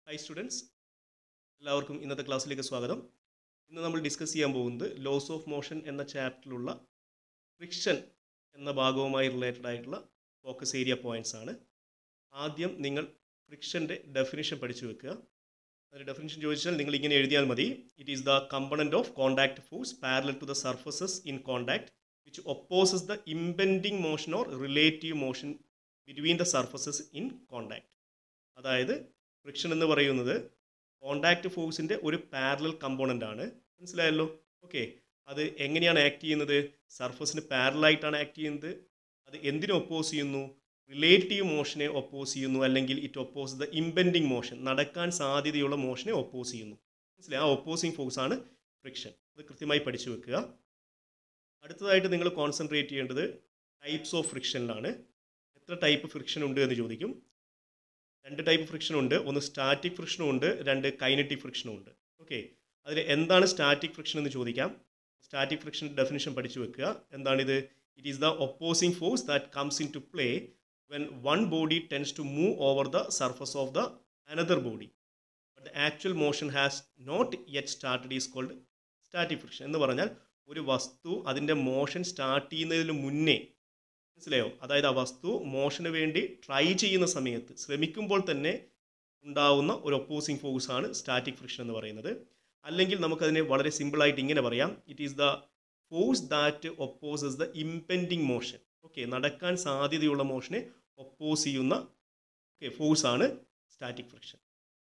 high students എല്ലാവർക്കും ഇന്നത്തെ ക്ലാസ്സിലേക്ക് സ്വാഗതം ഇന്ന് നമ്മൾ ഡിസ്കസ് ചെയ്യാൻ പോകുന്നത് ലോസ് ഓഫ് മോഷൻ എന്ന ചാപ്റ്ററിലുള്ള ഫ്രിക്ഷൻ എന്ന ഭാഗവുമായി റിലേറ്റഡ് ആയിട്ടുള്ള ഫോക്കസ് ഏരിയ പോയിന്റ്സ് ആണ് ആദ്യം നിങ്ങൾ ഫ്രിക്ഷൻ്റെ ഡെഫിനിഷൻ പഠിച്ചു വെക്കുക അതിൻ്റെ ഡെഫിനിഷൻ ചോദിച്ചാൽ നിങ്ങൾ ഇങ്ങനെ എഴുതിയാൽ മതി it is the component of contact force parallel to the surfaces in contact which opposes the impending motion or relative motion between the surfaces in contact അതായത് ഫ്രിക്ഷൻ എന്ന് പറയുന്നത് കോണ്ടാക്ട് ഫോഴ്സിൻ്റെ ഒരു പാരലൽ കമ്പോണൻ്റ് ആണ് മനസ്സിലായല്ലോ ഓക്കെ അത് എങ്ങനെയാണ് act ചെയ്യുന്നത് സർഫസിന് പാരലായിട്ടാണ് act ചെയ്യുന്നത് അത് എന്തിനെ ഒപ്പോസ് ചെയ്യുന്നു റിലേറ്റീവ് മോഷനെ ഒപ്പോസ് ചെയ്യുന്നു അല്ലെങ്കിൽ it oppose the impending motion നടക്കാൻ സാധ്യതയുള്ള മോഷനെ ഒപ്പോസ് ചെയ്യുന്നു മനസ്സിലായി ആ ഒപ്പോസിങ് ഫോഴ്സ് ആണ് ഫ്രിക്ഷൻ അത് കൃത്യമായി പഠിച്ചു വെക്കുക അടുത്തതായിട്ട് നിങ്ങൾ കോൺസെൻട്രേറ്റ് ചെയ്യേണ്ടത് ടൈപ്സ് ഓഫ് ഫ്രിക്ഷനിലാണ് എത്ര ടൈപ്പ് ഫ്രിക്ഷൻ ഉണ്ട് എന്ന് ചോദിക്കും രണ്ട് ടൈപ്പ് ഫ്രിക്ഷൻ ഉണ്ട് ഒന്ന് സ്റ്റാറ്റിക് ഫ്രിക്ഷനും ഉണ്ട് രണ്ട് കൈനറ്റിക് ഫ്രിക്ഷനും ഉണ്ട് ഓക്കെ അതിൽ എന്താണ് സ്റ്റാറ്റിക് ഫ്രിക്ഷൻ എന്ന് ചോദിക്കാം സ്റ്റാറ്റിക് ഫ്രിക്ഷൻ ഡെഫിനിഷൻ പഠിച്ചു വെക്കുക എന്താണിത് it is the opposing force that comes into play when one body tends to move over the surface of the another body but the actual motion has not yet started is called static friction എന്ന് പറഞ്ഞാൽ ഒരു വസ്തു അതിൻ്റെ motion start ചെയ്യുന്നതിന് മുന്നേ മനസ്സിലായോ അതായത് ആ വസ്തു മോഷന് വേണ്ടി ട്രൈ ചെയ്യുന്ന സമയത്ത് ശ്രമിക്കുമ്പോൾ തന്നെ ഉണ്ടാവുന്ന ഒരു ഒപ്പോസിങ് ഫോഴ്സ് ആണ് സ്റ്റാറ്റിക് ഫ്രിക്ഷൻ എന്ന് പറയുന്നത് അല്ലെങ്കിൽ നമുക്കതിനെ വളരെ സിമ്പിളായിട്ട് ഇങ്ങനെ പറയാം it is the force that opposes the impending motion okay നടക്കാൻ സാധ്യതയുള്ള മോഷനെ ഒപ്പോസ് ചെയ്യുന്ന ഓക്കെ ഫോഴ്സ് ആണ് സ്റ്റാറ്റിക് ഫ്രിക്ഷൻ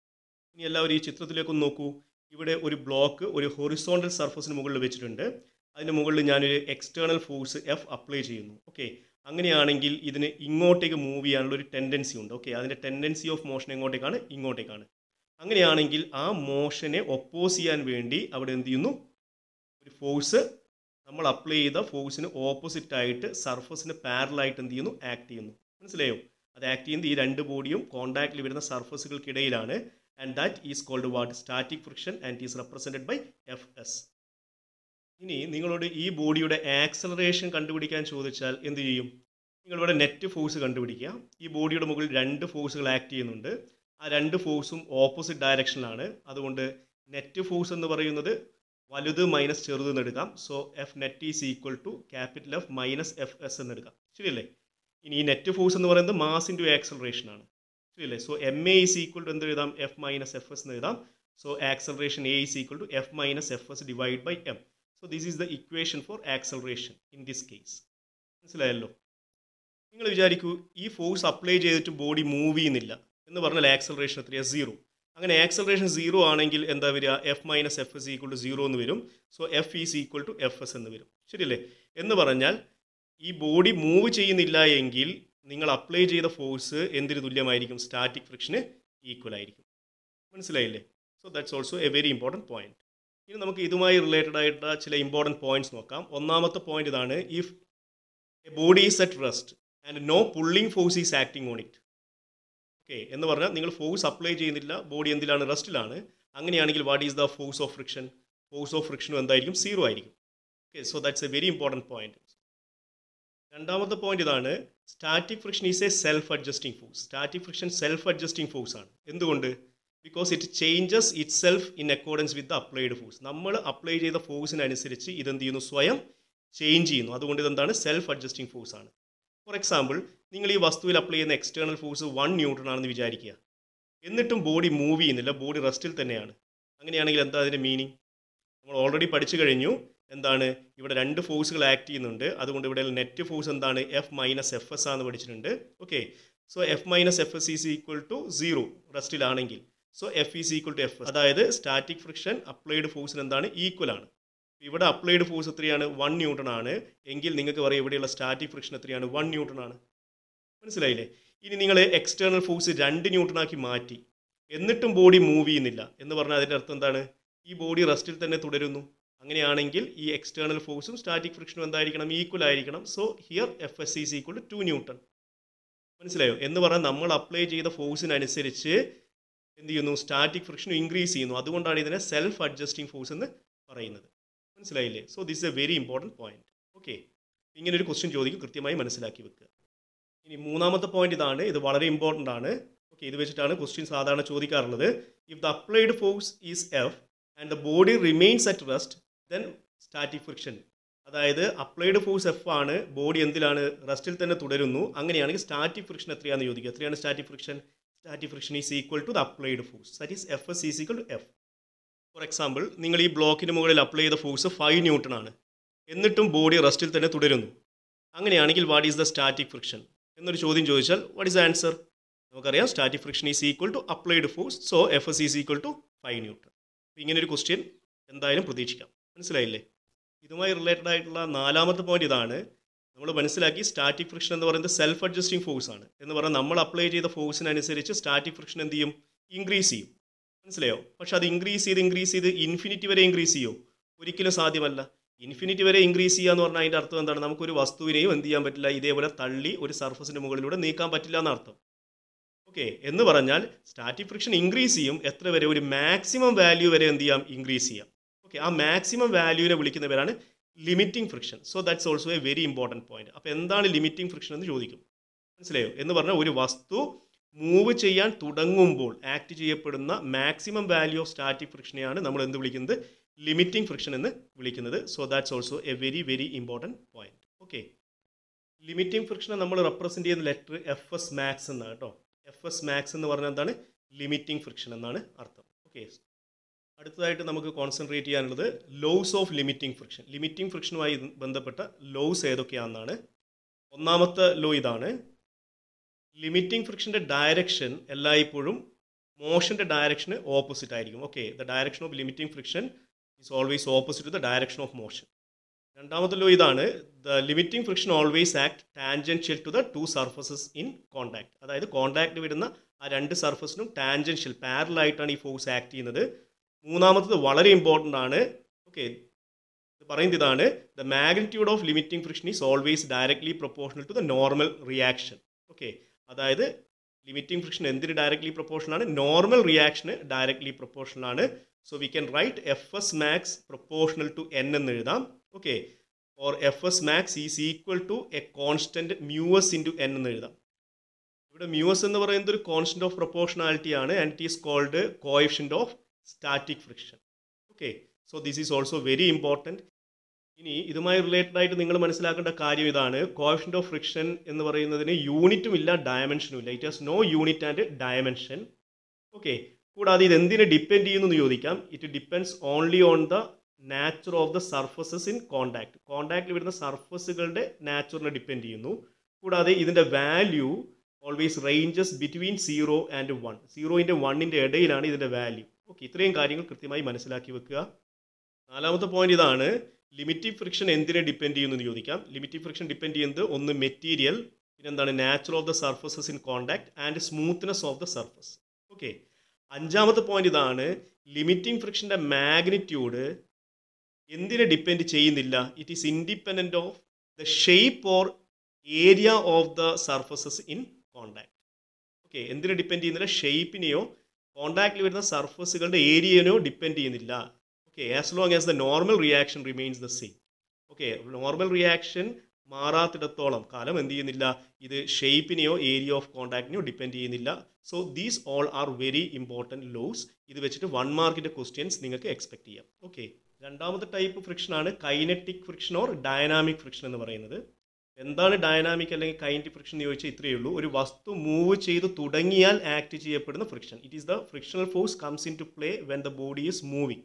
ഇനി എല്ലാവരും ഈ ചിത്രത്തിലേക്കൊന്ന് നോക്കൂ ഇവിടെ ഒരു ബ്ലോക്ക് ഒരു ഹൊറിസോണ്ടൽ സർഫസിന് മുകളിൽ വെച്ചിട്ടുണ്ട് അതിന് മുകളിൽ ഞാനൊരു എക്സ്റ്റേണൽ ഫോഴ്സ് എഫ് അപ്ലൈ ചെയ്യുന്നു ഓക്കെ അങ്ങനെയാണെങ്കിൽ ഇതിന് ഇങ്ങോട്ടേക്ക് മൂവ് ചെയ്യാനുള്ള ഒരു ടെൻഡൻസി ഉണ്ട് ഓക്കെ അതിൻ്റെ ടെൻഡൻസി ഓഫ് മോഷൻ എങ്ങോട്ടേക്കാണ് ഇങ്ങോട്ടേക്കാണ് അങ്ങനെയാണെങ്കിൽ ആ മോഷനെ ഒപ്പോസ് ചെയ്യാൻ വേണ്ടി അവിടെ എന്ത് ചെയ്യുന്നു ഒരു ഫോഴ്സ് നമ്മൾ അപ്ലൈ ചെയ്ത ഫോഴ്സിന് ഓപ്പോസിറ്റ് ആയിട്ട് സർഫസിന് പാരലായിട്ട് എന്ത് ചെയ്യുന്നു ആക്ട് ചെയ്യുന്നു മനസ്സിലായോ അത് ആക്ട് ചെയ്യുന്നത് ഈ രണ്ട് ബോഡിയും കോണ്ടാക്റ്റിൽ വരുന്ന സർഫസുകൾക്കിടയിലാണ് and that is called what static friction and is represented by F S ഇനി നിങ്ങളോട് ഈ ബോഡിയുടെ ആക്സലറേഷൻ കണ്ടുപിടിക്കാൻ ചോദിച്ചാൽ എന്ത് ചെയ്യും നിങ്ങളിവിടെ നെറ്റ് ഫോഴ്സ് കണ്ടുപിടിക്കുക ഈ ബോഡിയുടെ മുകളിൽ രണ്ട് ഫോഴ്സുകൾ ആക്ട് ചെയ്യുന്നുണ്ട് ആ രണ്ട് ഫോഴ്സും ഓപ്പോസിറ്റ് ഡയറക്ഷനിലാണ് അതുകൊണ്ട് നെറ്റ് ഫോഴ്സ് എന്ന് പറയുന്നത് വലുത് മൈനസ് ചെറുത് എന്ന് എടുക്കാം so F net is equal to capital F minus F S എന്ന് എടുക്കാം ശരിയല്ലേ ഇനി ഈ നെറ്റ് ഫോഴ്സ് എന്ന് പറയുന്നത് മാസ് ഇൻറ്റു ആക്സലറേഷൻ ആണ് ശരിയല്ലേ so M A is equal to എന്ത് എഴുതാം എഫ് മൈനസ് എഫ് എസ് എന്ന് എഴുതാം so acceleration A is equal to F minus F S divide by M so this is the equation for acceleration in this case മനസ്സിലായല്ലോ നിങ്ങൾ വിചാരിക്കൂ ഈ force apply ചെയ്തിട്ട് body move ചെയ്യുന്നില്ല എന്ന് പറഞ്ഞാൽ ആക്സലറേഷൻ എത്രയാണ് സീറോ അങ്ങനെ ആക്സലറേഷൻ സീറോ ആണെങ്കിൽ എന്താ വരിക F minus F S equal to zero എന്ന് വരും so F is equal to F S എന്ന് വരും ശരിയല്ലേ എന്ന് പറഞ്ഞാൽ ഈ ബോഡി മൂവ് ചെയ്യുന്നില്ല എങ്കിൽ നിങ്ങൾ അപ്ലൈ ചെയ്ത ഫോഴ്സ് എന്തിന് തുല്യമായിരിക്കും സ്റ്റാറ്റിക് ഫ്രിക്ഷന് ഈക്വൽ ആയിരിക്കും മനസ്സിലായില്ലേ so that's also a very important point ഇനി നമുക്ക് ഇതുമായി റിലേറ്റഡ് ആയിട്ടുള്ള ചില ഇമ്പോർട്ടൻറ്റ് പോയിന്റ്സ് നോക്കാം ഒന്നാമത്തെ പോയിന്റ് ഇതാണ് if a body is at rest and no pulling force is acting on it okay എന്ന് പറഞ്ഞാൽ നിങ്ങൾ ഫോഴ്സ് അപ്ലൈ ചെയ്യുന്നില്ല ബോഡി എന്തിലാണ് റെസ്റ്റിലാണ് അങ്ങനെയാണെങ്കിൽ what is the force of friction force of ഫ്രിക്ഷനും എന്തായിരിക്കും സീറോ ആയിരിക്കും okay so that's a very important point രണ്ടാമത്തെ പോയിന്റ് ഇതാണ് static friction is a self adjusting force static friction self adjusting force ആണ് എന്തുകൊണ്ട് because it changes it self in accordance with applied force നമ്മൾ apply ചെയ്ത ഫോഴ്സിനനുസരിച്ച് ഇതെന്ത് ചെയ്യുന്നു സ്വയം ചേഞ്ച് ചെയ്യുന്നു അതുകൊണ്ട് ഇതെന്താണ് സെൽഫ് അഡ്ജസ്റ്റിംഗ് ഫോഴ്സ് ആണ് ഫോർ എക്സാമ്പിൾ നിങ്ങൾ ഈ വസ്തുവിൽ അപ്ലൈ ചെയ്യുന്ന എക്സ്റ്റേണൽ ഫോഴ്സ് വൺ ന്യൂട്രൺ ആണെന്ന് വിചാരിക്കുക എന്നിട്ടും ബോഡി മൂവ് ചെയ്യുന്നില്ല ബോഡി റെസ്റ്റിൽ തന്നെയാണ് അങ്ങനെയാണെങ്കിൽ എന്താ അതിൻ്റെ മീനിങ് നമ്മൾ ഓൾറെഡി പഠിച്ചു കഴിഞ്ഞു എന്താണ് ഇവിടെ രണ്ട് ഫോഴ്സുകൾ ആക്ട് ചെയ്യുന്നുണ്ട് അതുകൊണ്ട് ഇവിടെ നെറ്റ് ഫോഴ്സ് എന്താണ് എഫ് മൈനസ് എഫ് എസ് ആണെന്ന് പഠിച്ചിട്ടുണ്ട് okay so F minus F S is equal to zero റെസ്റ്റിലാണെങ്കിൽ so F is equal to F അതായത് സ്റ്റാറ്റിക് ഫ്രിക്ഷൻ അപ്ലൈഡ് ഫോഴ്സിന് എന്താണ് ഈക്വൽ ആണ് ഇവിടെ അപ്ലൈഡ് ഫോഴ്സ് എത്രയാണ് വൺ ന്യൂട്ടൺ ആണ് എങ്കിൽ നിങ്ങൾക്ക് പറയാം ഇവിടെയുള്ള സ്റ്റാറ്റിക് ഫ്രിക്ഷൻ എത്രയാണ് വൺ ന്യൂട്ടൺ ആണ് മനസ്സിലായില്ലേ ഇനി നിങ്ങൾ എക്സ്റ്റേണൽ ഫോഴ്സ് രണ്ട് ന്യൂട്ടൺ ആക്കി മാറ്റി എന്നിട്ടും ബോഡി മൂവ് ചെയ്യുന്നില്ല എന്ന് പറഞ്ഞാൽ അതിൻ്റെ അർത്ഥം എന്താണ് ഈ ബോഡി റെസ്റ്റിൽ തന്നെ തുടരുന്നു അങ്ങനെയാണെങ്കിൽ ഈ എക്സ്റ്റേണൽ ഫോഴ്സും സ്റ്റാറ്റിക് ഫ്രിക്ഷനും എന്തായിരിക്കണം ഈക്വൽ ആയിരിക്കണം so here F S is equal to two newton മനസ്സിലായോ എന്ന് പറഞ്ഞാൽ നമ്മൾ അപ്ലൈ ചെയ്ത ഫോഴ്സിനനുസരിച്ച് എന്ത് ചെയ്യുന്നു സ്റ്റാറ്റിക് ഫ്രിക്ഷനും ഇൻക്രീസ് ചെയ്യുന്നു അതുകൊണ്ടാണ് ഇതിനെ സെൽഫ് അഡ്ജസ്റ്റിംഗ് ഫോഴ്സ് എന്ന് പറയുന്നത് മനസ്സിലായില്ലേ so this a very important point okay ഇങ്ങനെ ഒരു ക്വസ്റ്റ്യൻ ചോദിക്കും കൃത്യമായി മനസ്സിലാക്കി വെക്കുക ഇനി മൂന്നാമത്തെ പോയിന്റ് ഇതാണ് ഇത് വളരെ ഇമ്പോർട്ടൻ്റ് ആണ് ഓക്കെ ഇത് വെച്ചിട്ടാണ് ക്വസ്റ്റ്യൻ സാധാരണ ചോദിക്കാറുള്ളത് if the applied force is F and the body remains at rest then static friction അതായത് അപ്ലൈഡ് ഫോഴ്സ് എഫ് ആണ് ബോഡി എന്തിലാണ് റെസ്റ്റിൽ തന്നെ തുടരുന്നു അങ്ങനെയാണെങ്കിൽ സ്റ്റാറ്റിക് ഫ്രിക്ഷൻ എത്രയാണെന്ന് ചോദിക്കുക എത്രയാണ് static friction static friction is equal to the applied force that is F S is equal to F for example നിങ്ങൾ ഈ ബ്ലോക്കിന് മുകളിൽ അപ്ലൈ ചെയ്ത ഫോഴ്സ് ഫൈവ് ന്യൂട്ടൺ ആണ് എന്നിട്ടും ബോഡി റെസ്റ്റിൽ തന്നെ തുടരുന്നു അങ്ങനെയാണെങ്കിൽ what is the static friction എന്നൊരു ചോദ്യം ചോദിച്ചാൽ വാട്ട് ഈസ് ആൻസർ നമുക്കറിയാം static friction is equal to applied force so F S is equal to five newton ഇങ്ങനെ ഒരു ക്വസ്റ്റ്യൻ എന്തായാലും പ്രതീക്ഷിക്കാം മനസ്സിലായില്ലേ ഇതുമായി റിലേറ്റഡ് ആയിട്ടുള്ള നാലാമത്തെ പോയിന്റ് ഇതാണ് നമ്മൾ മനസ്സിലാക്കി സ്റ്റാറ്റിക് ഫ്രിക്ഷൻ എന്ന് പറയുന്നത് സെൽഫ് അഡ്ജസ്റ്റിംഗ് ഫോഴ്സ് ആണ് എന്ന് പറഞ്ഞാൽ നമ്മൾ അപ്ലൈ ചെയ്ത ഫോഴ്സിനനുസരിച്ച് സ്റ്റാറ്റിക് ഫ്രിക്ഷൻ എന്ത് ചെയ്യും ഇൻക്രീസ് ചെയ്യും മനസ്സിലായോ പക്ഷെ അത് ഇൻക്രീസ് ചെയ്ത് ഇൻക്രീസ് ചെയ്ത് ഇൻഫിനിറ്റി വരെ ഇൻക്രീസ് ചെയ്യോ ഒരിക്കലും സാധ്യമല്ല ഇൻഫിനിറ്റി വരെ ഇൻക്രീസ് ചെയ്യുക എന്ന് പറഞ്ഞാൽ അതിൻ്റെ അർത്ഥം എന്താണ് നമുക്കൊരു വസ്തുവിനെയും എന്ത് ചെയ്യാൻ പറ്റില്ല ഇതേപോലെ തള്ളി ഒരു സർഫസിൻ്റെ മുകളിലൂടെ നീക്കാൻ പറ്റില്ല എന്നർത്ഥം ഓക്കെ എന്ന് പറഞ്ഞാൽ സ്റ്റാറ്റിക് ഫ്രിക്ഷൻ ഇൻക്രീസ് ചെയ്യും എത്ര വരെ ഒരു മാക്സിമം വാല്യൂ വരെ എന്ത് ചെയ്യാം ഇൻക്രീസ് ചെയ്യാം ഓക്കെ ആ മാക്സിമം വാല്യൂവിനെ വിളിക്കുന്ന പേരാണ് limiting friction so that's also a very important point അപ്പോൾ എന്താണ് ലിമിറ്റിംഗ് ഫ്രിക്ഷൻ എന്ന് ചോദിക്കും മനസ്സിലായോ എന്ന് പറഞ്ഞാൽ ഒരു വസ്തു മൂവ് ചെയ്യാൻ തുടങ്ങുമ്പോൾ ആക്ട് ചെയ്യപ്പെടുന്ന മാക്സിമം വാല്യൂ ഓഫ് സ്റ്റാറ്റിക് ഫ്രിക്ഷനെയാണ് നമ്മൾ എന്ത് വിളിക്കുന്നത് ലിമിറ്റിംഗ് ഫ്രിക്ഷൻ എന്ന് വിളിക്കുന്നത് so that's also a very very important point okay limiting ഫ്രിക്ഷനെ നമ്മൾ റെപ്രസെൻറ്റ് ചെയ്യുന്ന ലെറ്റർ എഫ് എസ് മാക്സ് എന്നാണ് കേട്ടോ എഫ് എസ് മാക്സ് എന്ന് പറഞ്ഞാൽ എന്താണ് ലിമിറ്റിംഗ് ഫ്രിക്ഷൻ എന്നാണ് അർത്ഥം ഓക്കെ അടുത്തതായിട്ട് നമുക്ക് കോൺസെൻട്രേറ്റ് ചെയ്യാനുള്ളത് laws of limiting friction limiting ഫ്രിക്ഷനുമായി ബന്ധപ്പെട്ട ലോസ് ഏതൊക്കെയാണെന്നാണ് ഒന്നാമത്തെ ലോ ഇതാണ് ലിമിറ്റിംഗ് ഫ്രിക്ഷൻ്റെ ഡയറക്ഷൻ എല്ലായ്പ്പോഴും മോഷൻ്റെ ഡയറക്ഷന് ഓപ്പോസിറ്റ് ആയിരിക്കും okay the direction of limiting friction is always opposite to the direction of motion രണ്ടാമത്തെ ലോ ഇതാണ് the limiting friction always act tangential to the two surfaces in contact അതായത് contact വരുന്ന ആ രണ്ട് സർഫസിനും ടാൻജൻഷ്യൽ പാരലായിട്ടാണ് ഈ ഫോഴ്സ് ആക്ട് ചെയ്യുന്നത് മൂന്നാമത്തത് വളരെ ഇമ്പോർട്ടൻ്റ് ആണ് ഓക്കെ ഇത് പറയുന്നത് ഇതാണ് the magnitude of limiting friction is always directly proportional to the normal reaction okay അതായത് ലിമിറ്റിംഗ് ഫ്രിക്ഷൻ എന്തിന് ഡയറക്ട്ലി പ്രൊപ്പോർഷണൽ ആണ് നോർമൽ റിയാക്ഷന് ഡയറക്ട്ലി പ്രൊപ്പോർഷണൽ ആണ് so we can write F S max proportional to N എന്ന് എഴുതാം okay or F S max is equal to a constant mu S into N എന്ന് എഴുതാം ഇവിടെ mu S എന്ന് പറയുന്നത് ഒരു കോൺസ്റ്റന്റ് ഓഫ് പ്രൊപ്പോർഷണാലിറ്റി ആണ് and it is called coefficient of static friction okay so this is also very important ഇനി ഇതുമായി related ആയിട്ട് നിങ്ങൾ മനസ്സിലാക്കേണ്ട കാര്യം ഇതാണ് കോഫിഷ്യൻ്റ് ഓഫ് ഫ്രിക്ഷൻ എന്ന് പറയുന്നതിന് യൂണിറ്റും ഇല്ല ഡയമെൻഷനും ഇല്ല it has no unit and dimension okay കൂടാതെ ഇത് എന്തിനെ ഡിപ്പെൻഡ് ചെയ്യുന്നു എന്ന് ചോദിക്കാം it depends only on the nature of the surfaces in contact കോണ്ടാക്റ്റിൽ വരുന്ന സർഫസുകളുടെ നാച്ചറിനെ ഡിപ്പെൻഡ് ചെയ്യുന്നു കൂടാതെ ഇതിൻ്റെ value always ranges between zero and one സീറോയിൻ്റെ വണ്ണിൻ്റെ ഇടയിലാണ് ഇതിൻ്റെ വാല്യൂ ഓക്കെ ഇത്രയും കാര്യങ്ങൾ കൃത്യമായി മനസ്സിലാക്കി വെക്കുക നാലാമത്തെ പോയിന്റ് ഇതാണ് ലിമിറ്റീവ് ഫ്രിക്ഷൻ എന്തിനെ ഡിപ്പെൻഡ് ചെയ്യുന്നു എന്ന് ചോദിക്കാം ലിമിറ്റീവ് ഫ്രിക്ഷൻ ഡിപ്പെൻഡ് ചെയ്യുന്നത് ഒന്ന് മെറ്റീരിയൽ പിന്നെ എന്താണ് nature of the surfaces in contact and smoothness of the surface okay അഞ്ചാമത്തെ പോയിന്റ് ഇതാണ് ലിമിറ്റിംഗ് ഫ്രിക്ഷൻ്റെ മാഗ്നിറ്റ്യൂഡ് എന്തിനെ ഡിപ്പെൻഡ് ചെയ്യുന്നില്ല it is independent of the shape or area of the surfaces in contact okay എന്തിനെ depend ചെയ്യുന്നില്ല ഷേപ്പിനെയോ കോണ്ടാക്റ്റിൽ വരുന്ന സർഫസുകളുടെ ഏരിയനെയോ ഡിപ്പെൻഡ് ചെയ്യുന്നില്ല okay as long as the normal reaction remains the same okay normal reaction മാറാത്തിടത്തോളം കാലം എന്ത് ചെയ്യുന്നില്ല ഇത് ഷേപ്പിനെയോ ഏരിയ ഓഫ് കോണ്ടാക്റ്റിനെയോ ഡിപ്പെൻഡ് ചെയ്യുന്നില്ല so these all are very important laws ഇത് വെച്ചിട്ട് വൺ മാർക്കിൻ്റെ ക്വസ്റ്റ്യൻസ് നിങ്ങൾക്ക് എക്സ്പെക്ട് ചെയ്യാം ഓക്കെ രണ്ടാമത്തെ ടൈപ്പ് ഫ്രിക്ഷൻ ആണ് kinetic friction or dynamic friction എന്ന് പറയുന്നത് എന്താണ് ഡയനാമിക് അല്ലെങ്കിൽ കൈനറ്റിക് ഫ്രിക്ഷൻ എന്ന് ചോദിച്ചാൽ ഇത്രയേ ഉള്ളൂ ഒരു വസ്തു മൂവ് ചെയ്ത് തുടങ്ങിയാൽ ആക്ട് ചെയ്യപ്പെടുന്ന friction it is the frictional force comes into play when the body is moving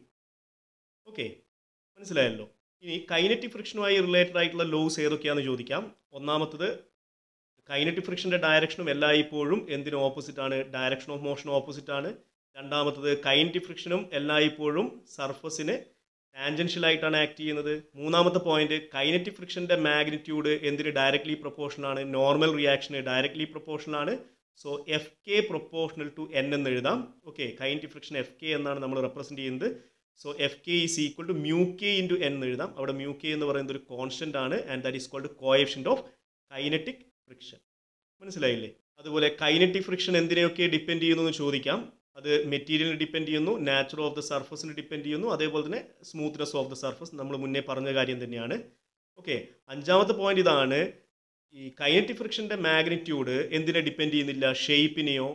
okay മനസ്സിലായല്ലോ ഇനി കൈനറ്റിക് ഫ്രിക്ഷനുമായി റിലേറ്റഡ് ആയിട്ടുള്ള ലോസ് ഏതൊക്കെയാണെന്ന് ചോദിക്കാം ഒന്നാമത്തത് കൈനറ്റിക് ഫ്രിക്ഷൻ്റെ ഡയറക്ഷനും എല്ലായ്പ്പോഴും എന്തിനും ഓപ്പോസിറ്റ് ആണ് ഡയറക്ഷൻ ഓഫ് മോഷൻ ഓപ്പോസിറ്റ് ആണ് രണ്ടാമത്തത് കൈനറ്റിക് ഫ്രിക്ഷനും എല്ലായ്പ്പോഴും സർഫസിന് ടാൻജൻഷ്യൽ ആയിട്ടാണ് ആക്ട് ചെയ്യുന്നത് മൂന്നാമത്തെ പോയിന്റ് കൈനറ്റിക് ഫ്രിക്ഷൻ്റെ മാഗ്നിറ്റ്യൂഡ് എന്തിന് ഡയറക്ട്ലി പ്രൊപ്പോർഷണൽ ആണ് നോർമൽ റിയാക്ഷന് ഡയറക്ട്ലി പ്രൊപ്പോർഷണൽ ആണ് so F K proportional to N എന്ന് എഴുതാം okay kinetic friction F K എന്നാണ് നമ്മൾ റെപ്രസെൻറ്റ് ചെയ്യുന്നത് so F K is equal to mu K into N എന്ന് എഴുതാം അവിടെ മ്യൂ കെ എന്ന് പറയുന്നത് ഒരു കോൺസ്റ്റന്റ് ആണ് and that is called coefficient of kinetic friction മനസ്സിലായില്ലേ അതുപോലെ കൈനറ്റിക് ഫ്രിക്ഷൻ എന്തിനെയൊക്കെ ഡിപ്പെൻഡ് ചെയ്യുന്നു എന്ന് ചോദിക്കാം അത് മെറ്റീരിയലിനെ ഡിപ്പെൻഡ് ചെയ്യുന്നു നാച്ചർ ഓഫ് ദ സർഫസിനെ ഡിപ്പെൻഡ് ചെയ്യുന്നു അതേപോലെ തന്നെ സ്മൂത്ത്നെസ് ഓഫ് ദ സർഫസ് നമ്മൾ മുന്നേ പറഞ്ഞ കാര്യം തന്നെയാണ് ഓക്കെ അഞ്ചാമത്തെ പോയിന്റ് ഇതാണ് ഈ കൈനറ്റിക് ഫ്രിക്ഷൻ്റെ മാഗ്നിറ്റ്യൂഡ് എന്തിനെ ഡിപ്പെൻഡ് ചെയ്യുന്നില്ല ഷേപ്പിനെയോ